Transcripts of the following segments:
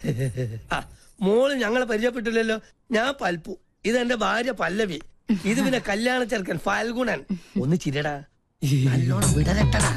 ആ മോള് ഞങ്ങളെ പരിചയപ്പെട്ടില്ലല്ലോ ഞാൻ പൽപ്പു ഇതെന്റെ ഭാര്യ പല്ലവി ഇത് പിന്നെ കല്യാണ ചെറുക്കൻ ഫാൽഗുണൻ ഒന്ന് ചിരടാ നല്ലോണം വിടരട്ടടാ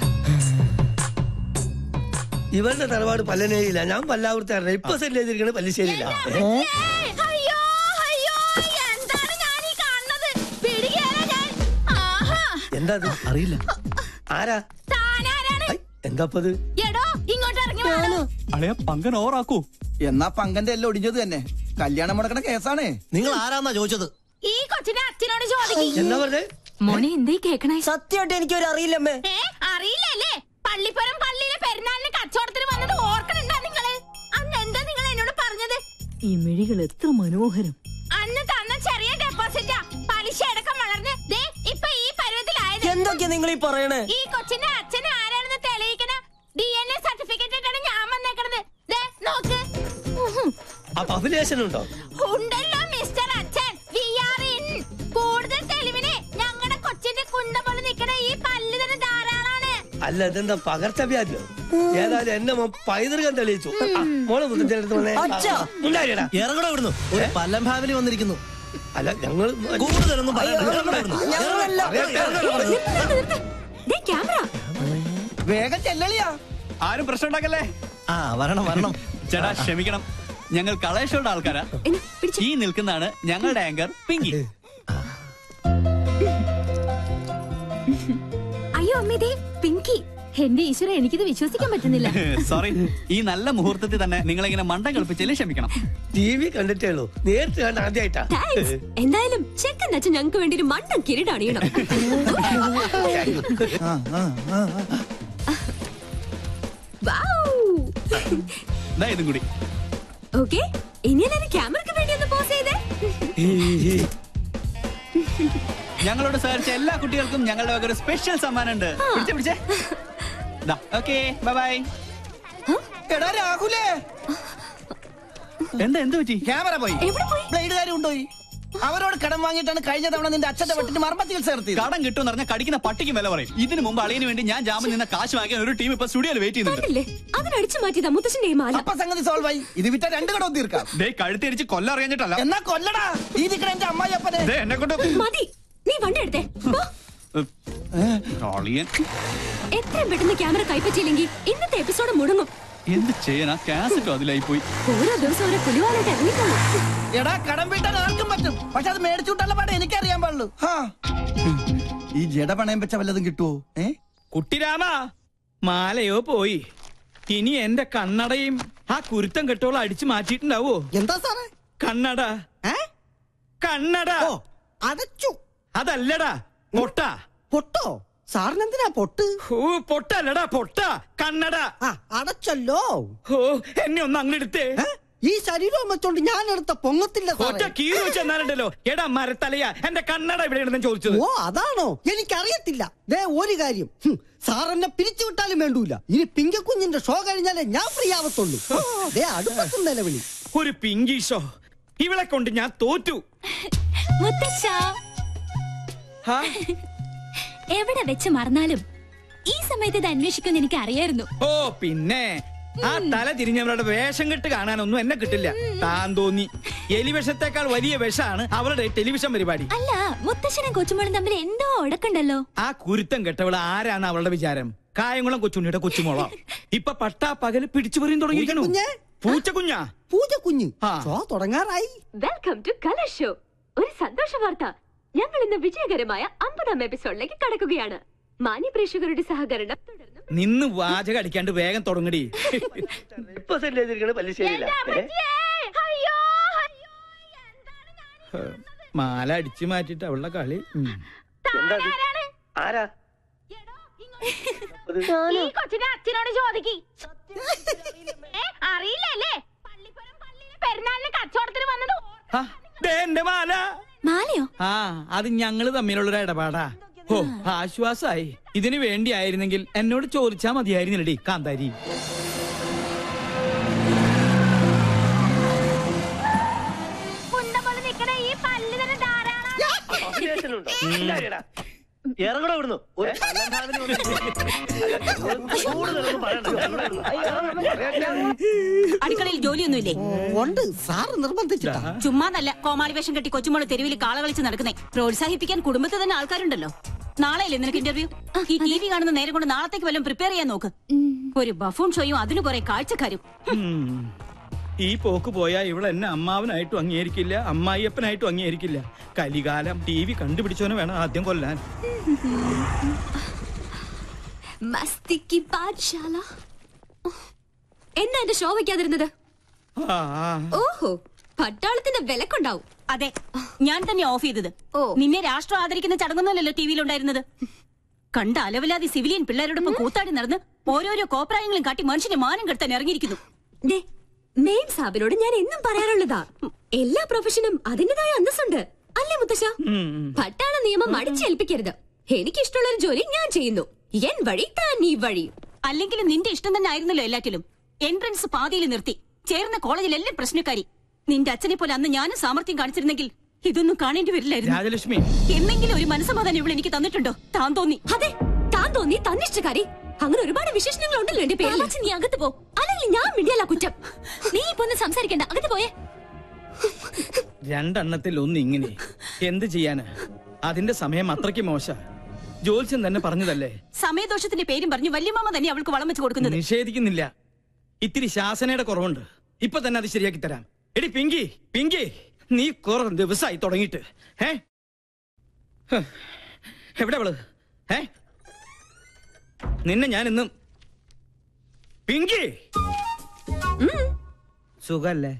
ഇവരുടെ തറവാട് പല്ലനേരിയില്ല ഞാൻ പല്ലാവൂർത്താരുടെ ഇപ്പൊ സെറ്റ് ചെയ്തിരിക്കുന്നത് പല്ലിശ്ശേരിയില്ല ഏ? ഏയ്, അയ്യോ അയ്യോ എന്താണ് ഞാൻ ഈ കാണുന്നത് പിടികേറാ ഞാൻ ആഹാ എന്താ ഇത്? അറിയില്ല ആരാ താനാരാണ് ഐ, എന്താപ്പത് എടോ ഇങ്ങോട്ട് ഇറങ്ങി വാടോ അളയ പങ്കൻ ഓറാക്കൂ എന്നാ പങ്കന്റെ എല്ലാം ഒടിഞ്ഞത് തന്നെ കല്യാണം മുടക്കണ കേസാണ് നിങ്ങൾ ആരാന്നാ ചോദിച്ചത് ഈ കൊച്ചിനെ അച്ഛനോട് ചോദിക്കും എന്താ പറഞ്ഞേ മോനെ എന്തേ കേക്കണേ സത്യമായിട്ട് എനിക്കൊരു അറിയില്ലമ്മേ ഏ അറിയില്ലല്ലേ പള്ളിപ്പുറം പള്ളിയിലെ പെരുന്നാളിന് കച്ചവടത്തിന് വന്നത് ഓർക്കണുണ്ടാ നിങ്ങള് അന്ന് എന്താ നിങ്ങൾ എന്നോട് പറഞ്ഞത് ഈ മിഴികൾ എത്ര മനോഹരം അന്ന് തന്ന ചെറിയ ഡെപ്പോസിറ്റാ പലിശ അടക്കം വളർന്ന് ദേ ഇപ്പൊ ഈ പരുവത്തിലായത് എന്തൊക്കെയാ നിങ്ങൾ ഈ പറയണേ ഈ കൊച്ചിന്റെ അച്ഛൻ ആരാണെന്ന് തെളിയിക്കണ ഡി എൻ എ സർട്ടിഫിക്കറ്റ് ഇട്ടാണ് ഞാൻ വന്നേക്കണത് ദേ നോക്ക് ഉഹും. അപ്പൊ അഭിലേഷൻ ഉണ്ടോ ഉണ്ടല്ലോ മിസ്റ്റർ അച്ഛൻ വി ആർ ഇൻ കൂടുതൽ തെളിവിന് ഞങ്ങളുടെ കൊച്ചിന്റെ കുണ്ട പോലെ നിൽക്കണ ഈ പല്ല് തന്നെ ധാരാളാണ് അല്ല ഇതെന്താ പകർച്ചവ്യാധിയോ ഏതായാലും എന്നെ മോൻ പൈതൃകം തെളിയിച്ചു ആ, മോളെ മുത്തച്ഛൻ്റെ അടുത്ത് വന്നേ. അച്ഛാ. ഉണ്ടായിടാ ഇറങ്ങട ഇവിടുന്നു ഒരു പല്ലം ഫാമിലി വന്നിരിക്കുന്നു അല്ല ഞങ്ങൾ കൂടുതലൊന്നും പറയണ്ട. ഇറങ്ങടാ ഇവിടുന്ന്. ക്യാമറ വേഗം ചെല്ലളിയാ ആരും പ്രശ്നം ഉണ്ടാക്കല്ലേ ആ വരണം വരണം ചേട്ടാ ക്ഷമിക്കണം ഞങ്ങൾ കളേഷോയുടെ ആൾക്കാരാ ഈ നിൽക്കുന്നതാണ് ഞങ്ങളുടെ ആങ്കർ പിങ്കി അയ്യോ അമ്മേ പിങ്കി എന്റെ ഈശ്വര എനിക്കിത് വിശ്വസിക്കാൻ പറ്റുന്നില്ല സോറി ഈ നല്ല മുഹൂർത്തത്തിൽ തന്നെ നിങ്ങളിങ്ങനെ മണ്ടം കളിപ്പിച്ചതിൽ ക്ഷമിക്കണം ടി വി കണ്ടിട്ടേ ഉള്ളൂ നേരിട്ട് കണ്ട ആദ്യമായിട്ടാ എന്തായാലും ചെക്കൻ അച്ഛൻ ഞങ്ങൾക്ക് വേണ്ടി ഒരു മണ്ടൻ കിരീടണിയണം ആ, ആ, ആ, ആ. ദാ ഇതും കൂടി ഓക്കെ ഇനി എല്ലാരും ക്യാമറയ്ക്ക് വേണ്ടി ഒന്ന് പോസ് ചെയ്തേ ഞങ്ങളോട് സഹകരിച്ച എല്ലാ കുട്ടികൾക്കും ഞങ്ങളുടെ വക ഒരു സ്പെഷ്യൽ സമ്മാനം ഉണ്ട് പിടിച്ചേ പിടിച്ചേ ഓക്കെ ബൈ ബൈ എടാ രാഹുലേ എന്താ എന്ത് പറ്റി ക്യാമറ പോയി എവിടെ പോയി? ബ്ലേഡുകാരും കൊണ്ടുപോയി അവരോട് കടം വാങ്ങിയിട്ടാണ് കഴിഞ്ഞ തവണ നിന്റെ അച്ഛന്റെ വെട്ടിന് മർമ്മ ചികിത്സ നടത്തിയത് കടം കിട്ടുമെന്ന് പറഞ്ഞാൽ കടിക്കുന്ന പട്ടിക്ക് വില പറയും ഇതിനു മുമ്പ് അളിയന് വേണ്ടി ഞാൻ ജാമ്യം നിന്ന കാശ് വാങ്ങിയ ഒരു ടീം ഇപ്പൊ സ്റ്റുഡിയോയിൽ വെയിറ്റ് ചെയ്യുന്നുണ്ട് കണ്ടില്ലേ അതിനടിച്ചു മാറ്റിയതാ മുത്തശ്ശന്റെ ഈ മാല അപ്പൊ സംഗതി സോൾവ് ആയി ഇത് വിറ്റ രണ്ട് കടവും തീർക്കാം ദേ കഴുത്തിരിച്ച് കൊല്ലം അറിയാഞ്ഞിട്ടല്ല എന്നാ കൊല്ലടാ ഈ നിക്കണ എന്റെ അമ്മായി അപ്പനെ ദേ എന്നെ കൊണ്ട് മതി നീ വണ്ടി എടുത്തേ പോ. അളിയൻ എത്രയും പെട്ടെന്ന് ക്യാമറ കൈപ്പറ്റിയില്ലെങ്കിൽ ഇന്നത്തെ എപ്പിസോഡ് മുടങ്ങും എന്ത് ചെയ്യാനാ കാസറ്റും അതിലായി പോയി ഓരോ ദിവസം ഓരോ പുലിവാലായിട്ട് ഇറങ്ങിക്കോളൂ എടാ കടം വീട്ടാൻ ആർക്കും പറ്റും പക്ഷെ അത് മേടിച്ചുവിട്ടുള്ള പാടെ എനിക്കറിയാൻ പാടുള്ളൂ ഹാ. ഈ ജട പണയം വെച്ച വല്ലതും കിട്ടുവോ ഏ കുട്ടിരാമ മാലയോ പോയി ഇനി എന്റെ കണ്ണടയും ആ കുരുത്തം കെട്ടോളം അടിച്ചു മാറ്റിയിട്ടുണ്ടാവോ എന്താ സാറേ കണ്ണട ഏ കണ്ണട ഓ അടച്ചു അതല്ലടാ പൊട്ട പൊട്ടോ സാറിനെന്തിനാ പൊട്ട് ഓ പൊട്ടല്ലടാ പൊട്ട കണ്ണട ആ അടച്ചല്ലോ ഓ എന്നെ ഒന്ന് അങ്ങെടുത്തേ ഏ? ഈ ശരീരം വെച്ചോണ്ട് ഞാൻ എടുത്ത പൊങ്ങത്തില്ല ഒറ്റ സാറേ കീറി വെച്ചെന്നാലുണ്ടല്ലോ എടാ മരത്തലയാ എന്റെ കണ്ണട ഇവിടെ ഇടുന്ന ചോദിച്ചത് ഓ അതാണോ എനിക്കറിയത്തില്ല ദേ ഒരു കാര്യം ഹും, സാർ എന്നെ പിരിച്ചു വിട്ടാലും വേണ്ടൂല ഇനി പിങ്കക്കുഞ്ഞിന്റെ ഷോ കഴിഞ്ഞാലേ ഞാൻ ഫ്രീ ആവത്തുള്ളൂ ദേ അടുപ്പത്തും നിലവിളി ഒരു പിങ്കി ഷോ ഇവളെ കൊണ്ട് ഞാൻ തോറ്റു മുത്തശ്ശ ഹാ എവിടെ വെച്ച് മറന്നാലും ഈ സമയത്ത് ഇത് അന്വേഷിക്കുമെന്ന് എനിക്ക് അറിയായിരുന്നു ഓ പിന്നെ ആ തല തിരിഞ്ഞവരുടെ വേഷം കെട്ട് കാണാനൊന്നും എന്നെ കിട്ടില്ല താൻ തോന്നി എലിവിഷത്തേക്കാൾ വലിയ വിഷാണ് അവരുടെ ടെലിവിഷൻ പരിപാടി അല്ല മുത്തശ്ശനും കൊച്ചുമോളും തമ്മിൽ എന്തോ ഉടക്കുണ്ടല്ലോ ആ കുരുത്തം കെട്ടവൾ ആരാണ് അവളുടെ വിചാരം കായംകുളം കൊച്ചുണ്ണിയുടെ കൊച്ചുമോളോ ഇപ്പൊ പട്ടാ പകല് പിടിച്ചു പറയും തുടങ്ങിയിരിക്കണു പൂച്ചക്കുഞ്ഞേ? പൂച്ചക്കുഞ്ഞാ പൂജ കുഞ്ഞ് ആ. ഷോ തുടങ്ങാറായി വെൽക്കം ടു കളർ ഷോ ഒരു സന്തോഷ വാർത്ത ഞങ്ങൾ ഇന്ന് വിജയകരമായ അമ്പതാം എപ്പിസോഡിലേക്ക് കടക്കുകയാണ് മാന്യ പ്രേക്ഷകരുടെ സഹകരണം തുടർന്നും നിന്ന് വാചകം അടിക്കാണ്ട് വേഗം തുടങ്ങടി ഇപ്പൊ സെറ്റ് ചെയ്തിരിക്കുന്നത് പല്ലിശ്ശേരിയില്ല ഏ? മാല അടിച്ചു മാറ്റിട്ട് അവളുടെ കളി ഉം. എന്താ ഇത്? ആരാ ഈ കൊച്ചിനെ അച്ഛനോട് ചോദിക്കി അറിയില്ലല്ലേ പള്ളിപ്പുറം പള്ളിയിലെ പെരുന്നാളിന് കച്ചവടത്തിന് വന്നത് ആ, ദേ എന്റെ മാല മാലയോ ആ അത് ഞങ്ങള് തമ്മിലുള്ളൊരു ഇടപാടാ ഓ ആശ്വാസായി ഇതിനു വേണ്ടിയായിരുന്നെങ്കിൽ എന്നോട് ചോദിച്ചാ മതിയായിരുന്നില്ലടി കാന്താരി കുണ്ട പോലെ നിക്കണ ഈ പല്ല് തന്നെ ധാരാളം അഭിലേഷൻ ഉണ്ടോ ഉണ്ടായിടാ ഇറങ്ങണോ ഇവിടുന്ന് ഒരു പല്ലംഭാവിനി വന്നിരിക്കുന്നു കൂടുതലൊന്നും പറയണ്ട ഇറങ്ങണോ ഇവിടുന്ന്. അടുക്കളയിൽ ജോലിയൊന്നുമില്ലേ ഉണ്ട് സാറ് നിർബന്ധിച്ചിട്ടാ ചുമ്മാതല്ല കോമാളി വേഷം കെട്ടി കൊച്ചുമോള് തെരുവിൽ കാള കളിച്ച് നടക്കുന്നേ പ്രോത്സാഹിപ്പിക്കാൻ കുടുംബത്തിൽ തന്നെ ആൾക്കാരുണ്ടല്ലോ നാളെയല്ലേ നിനക്ക് ഇന്റർവ്യൂ ഈ ടി വി കാണുന്ന നേരം കൊണ്ട് നാളത്തേക്ക് വല്ലതും പ്രിപ്പയർ ചെയ്യാൻ നോക്ക് ഒരു ബഫൂൺ ഷോയും അതിന് കുറെ കാഴ്ചക്കാരും ഉം. ഈ പോക്ക് പോയാ ഇവിടെ എന്നെ അമ്മാവനായിട്ടും അംഗീകരിക്കില്ല അമ്മായിയപ്പനായിട്ടും അംഗീകരിക്കില്ല കലികാലം ടി വി കണ്ടുപിടിച്ചവനെ വേണം ആദ്യം കൊല്ലാൻ മസ്തിക്ക് പാഠശാല എന്നാ എന്റെ ഷോ വെക്കാതിരുന്നത് ആ, ആ. ഓഹോ പട്ടാളത്തിന്റെ വിലക്കുണ്ടാവും അതെ ഞാൻ തന്നെ ഓഫ് ചെയ്തത് ഓ. നിന്നെ രാഷ്ട്രം ആദരിക്കുന്ന ചടങ്ങൊന്നുമല്ലല്ലോ ടി വിയിലുണ്ടായിരുന്നത് കണ്ട അലവലാതി സിവിലിയൻ പിള്ളേരോടൊപ്പം കൂത്താടി നടന്ന് ഓരോരോ കോപ്രായങ്ങളും കാട്ടി മനുഷ്യന്റെ മാനം കെടുത്താൻ ഇറങ്ങിയിരിക്കുന്നു ദേ, മെയിൻ സാബിനോട് ഞാൻ എന്നും പറയാറുള്ളതാ എല്ലാ പ്രൊഫഷനും അതിന്റേതായ അന്തസ്സുണ്ട് അല്ലേ മുത്തശ്ശ ഉം, ഉം. പട്ടാള നിയമം അടിച്ചേൽപ്പിക്കരുത് എനിക്കിഷ്ടമുള്ള ഒരു ജോലി ഞാൻ ചെയ്യുന്നു എൻ വഴി താൻ ഈ വഴി അല്ലെങ്കിലും നിന്റെ ഇഷ്ടം തന്നെ ആയിരുന്നല്ലോ എല്ലാറ്റിലും എൻട്രൻസ് പാതിയിൽ നിർത്തി ചേർന്ന കോളേജിലെല്ലാം പ്രശ്നക്കാരി നിന്റെ അച്ഛനെ പോലെ അന്ന് ഞാനും സാമർത്ഥ്യം കാണിച്ചിരുന്നെങ്കിൽ ഇതൊന്നും കാണേണ്ടി വരില്ലായിരുന്നു രാജലക്ഷ്മി എന്നെങ്കിലും ഒരു മനസ്സമാധാനം ഇവിടെ എനിക്ക് തന്നിട്ടുണ്ടോ താൻ തോന്നി അതെ താൻ തോന്നി തന്നിഷ്ടക്കാരി അങ്ങനെ ഒരുപാട് വിശേഷണങ്ങൾ ഉണ്ടല്ലോ എന്റെ പേര് നീ അകത്ത് പോ അല്ലെങ്കിൽ ഞാൻ മിണ്ടിയല്ല കുറ്റം നീ ഇപ്പൊ ഒന്ന് സംസാരിക്കണ്ട അകത്ത് പോയേ രണ്ടെണ്ണത്തിൽ ഒന്ന് ഇങ്ങനെ എന്ത് ചെയ്യാന് അതിന്റെ സമയം അത്രയ്ക്ക് മോശ ജോത്സ്യം തന്നെ പറഞ്ഞതല്ലേ സമയദോഷത്തിന്റെ പേരും പറഞ്ഞു വല്യമാമ തന്നെ അവൾക്ക് വളം വെച്ച് കൊടുക്കുന്നത് നിഷേധിക്കുന്നില്ല ഇത്തിരി ശാസനയുടെ കുറവുണ്ട് ഇപ്പൊ തന്നെ അത് ശരിയാക്കി തരാം എടി പിങ്കി പിങ്കി നീ കുറെ ദിവസമായി തുടങ്ങിയിട്ട് ഏ ഹ്. എവിടെ അവള് ഏ നിന്നെ ഞാൻ ഇന്നും പിങ്കി സുഖല്ലേ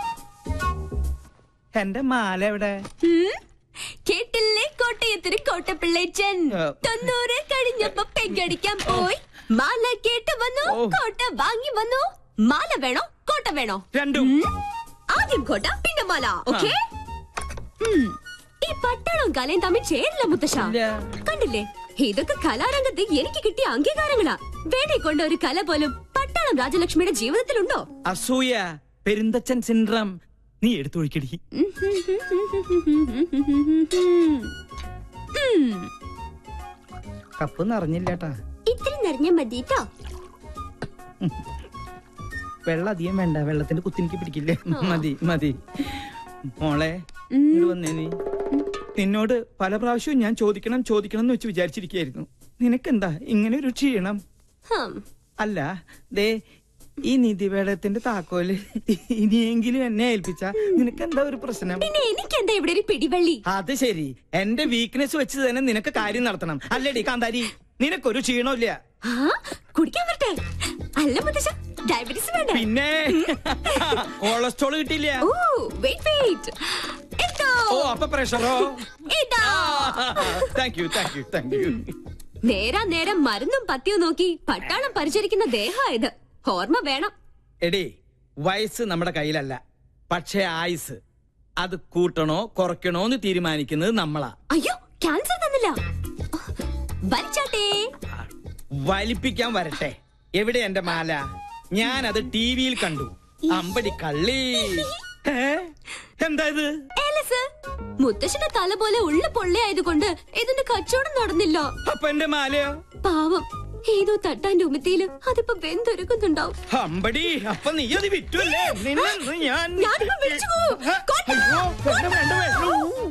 എന്റെ മാല എവിടെ ഉം. കേട്ടില്ലേ കോട്ടയത്തിന് കോട്ടപ്പിള്ളേച്ചൻ ആ. തൊണ്ണൂറ് കഴിഞ്ഞപ്പോ പെങ്കടിക്കാൻ പോയി മാല കേട്ട് വന്നു ഓ. കോട്ട വാങ്ങി വന്നു മാല വേണോ കോട്ട വേണോ രണ്ടും ഉം. ആദ്യം കോട്ട പിന്നെ മാല ഓക്കെ ഈ പട്ടാളവും കലയും തമ്മിൽ ചേരില്ല മുത്തശ്ശ ഇല്ല. കണ്ടില്ലേ ഇതൊക്കെ കലാരംഗത്ത് എനിക്ക് കിട്ടിയ അംഗീകാരങ്ങളാ വേണേ കൊണ്ട ഒരു കല പോലും പട്ടാളം രാജലക്ഷ്മിയുടെ ജീവിതത്തിലുണ്ടോ അസൂയ പെരുന്തച്ചൻ സിൻഡ്രം നീ എടുത്തൊഴിക്കടി കപ്പ് നിറഞ്ഞില്ലാട്ടാ ഇത്തിരി നിറഞ്ഞ മതിട്ടോ വെള്ളം അധികം വേണ്ട വെള്ളത്തിന്റെ കുത്തിനിക്ക് പിടിക്കില്ലേ മതി മതി മോളെ ഇങ്ങട് വന്നേ നീ നിന്നോട് പല പ്രാവശ്യവും ഞാൻ ചോദിക്കണം ചോദിക്കണം എന്ന് വെച്ച് വിചാരിച്ചിരിക്കുകയായിരുന്നു നിനക്കെന്താ ഇങ്ങനെ ഒരു ക്ഷീണം ഹം. അല്ല ദേ ഈ നിധിവേടത്തിന്റെ താക്കോല് ഇനിയെങ്കിലും എന്നെ ഏൽപ്പിച്ച നിനക്കെന്താ ഒരു പ്രശ്നം പിന്നെ എനിക്കെന്താ ഇവിടെ ഒരു പിടിവള്ളി അത് ശരി എന്റെ വീക്ക്നെസ് വെച്ച് തന്നെ നിനക്ക് കാര്യം നടത്തണം അല്ലേടി കാന്താരി നിനക്കൊരു ക്ഷീണമില്ല ആ കുടിക്കാൻ വരട്ടെ അല്ല മുത്തശ്ശ ഡയബറ്റീസ് വേണ്ട പിന്നെ കൊളസ്ട്രോൾ കിട്ടിയില്ല ഓ വെയിറ്റ് വെയിറ്റ് എത്തോ ഓ അപ്പൊ പ്രഷറോ ഇതാ thank you thank you thank you നേരാ നേരം മരുന്നും പത്തിയും നോക്കി പട്ടാളം പരിചരിക്കുന്ന ദേഹായത് ഓർമ്മ വേണം എടി വയസ്സ് നമ്മുടെ കയ്യിലല്ല പക്ഷേ ആയുസ് അത് കൂട്ടണോ കുറയ്ക്കണോ എന്ന് തീരുമാനിക്കുന്നത് നമ്മളാ അയ്യോ ക്യാൻസർ തന്നില്ല വലിച്ചാട്ടേ വലിപ്പിക്കാൻ വരട്ടെ എവിടെ എന്റെ മാല ഞാൻ അത് ടി വിയിൽ കണ്ടു അമ്പടി കള്ളി ഏ? എന്താ ഇത് ഏലസ് മുത്തശ്ശന്റെ തല പോലെ ഉള്ള പൊള്ളയായതുകൊണ്ട് ഇതിന്റെ കച്ചവടം നടന്നില്ല അപ്പൊ എന്റെ മാലയോ പാവം ഏതോ തട്ടാന്റെ ഉമിത്തിയില് അതിപ്പോ വെന്തൊരുക്കുന്നുണ്ടാവും അമ്പടി അപ്പൊ നീ അത് വിറ്റു അല്ലേ നിന്നെ ഞാൻ ഞാനിപ്പോ വിളിച്ചു പോവും. അയ്യോ, വേണ്ട, വേണ്ട, വേണ്ട.